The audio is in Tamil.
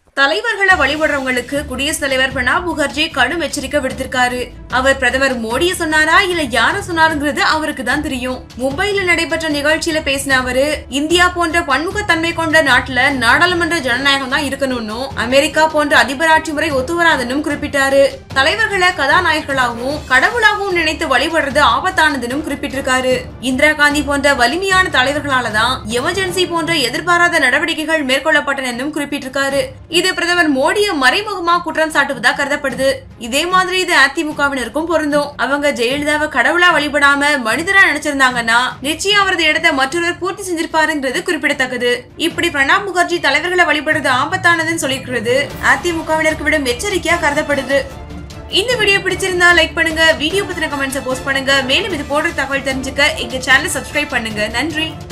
தலைவர்களை வழிபடுறவங்களுக்கு குடியரசுத் தலைவர் பிரணாப் முகர்ஜி கடும் எச்சரிக்கை விடுத்திருக்காரு அவர் பிரதமர் மோடிய சொன்னாரா இல்ல யார சொன்னாருங்கிறது அவருக்கு தான் தெரியும் மும்பைல நடைபெற்ற நிகழ்ச்சியில பேசின அவரு இந்தியா போன்ற பன்முகத்தன்மை கொண்ட நாட்டுல நாடாளுமன்ற ஜனநாயகம் தான் இருக்கணும்னும் அமெரிக்கா போன்ற அதிபராட்சி முறை ஒத்து வராதுன்னு குறிப்பிட்டாரு தலைவர்களை கதாநாயகர்களாகவும் கடவுளாகவும் நினைத்து வழிபடுறது ஆபத்தானதுன்னு குறிப்பிட்டிருக்காரு இந்திரா காந்தி போன்ற வலிமையான தலைவர்களால தான் எமர்ஜென்சி போன்ற எதிர்பாராத நடவடிக்கைகள் மேற்கொள்ளப்பட்டன குறிப்பிட்டிருக்காரு இது பிரதமர் மோடிய மறைமுகமா குற்றம் சாட்டுவதா கருதப்படுது இதே மாதிரி இது அதிமுகவினருக்கும் பொருந்தும் அவங்க ஜெயலலிதாவை கடவுளா வழிபடாம மனிதரா நினைச்சிருந்தாங்கன்னா நிச்சயம் அவரது இடத்தை மற்றொருவர் பூர்த்தி செஞ்சிருப்பாருங்கிறது குறிப்பிடத்தக்கது இப்படி பிரணாப் முகர்ஜி தலைவர்களை வழிபடுறது ஆபத்தானதுன்னு சொல்லியிருக்கிறது அதிமுகவினருக்கு விடும் எச்சரிக்கையா கருதப்படுது இந்த வீடியோ பிடிச்சிருந்தா லைக் பண்ணுங்க வீடியோ பத்தின கமெண்ட்ஸை போஸ்ட் பண்ணுங்க மேலும் இது போன்ற தகவல் தெரிஞ்சுக்க எங்க சேனலை சப்ஸ்கிரைப் பண்ணுங்க நன்றி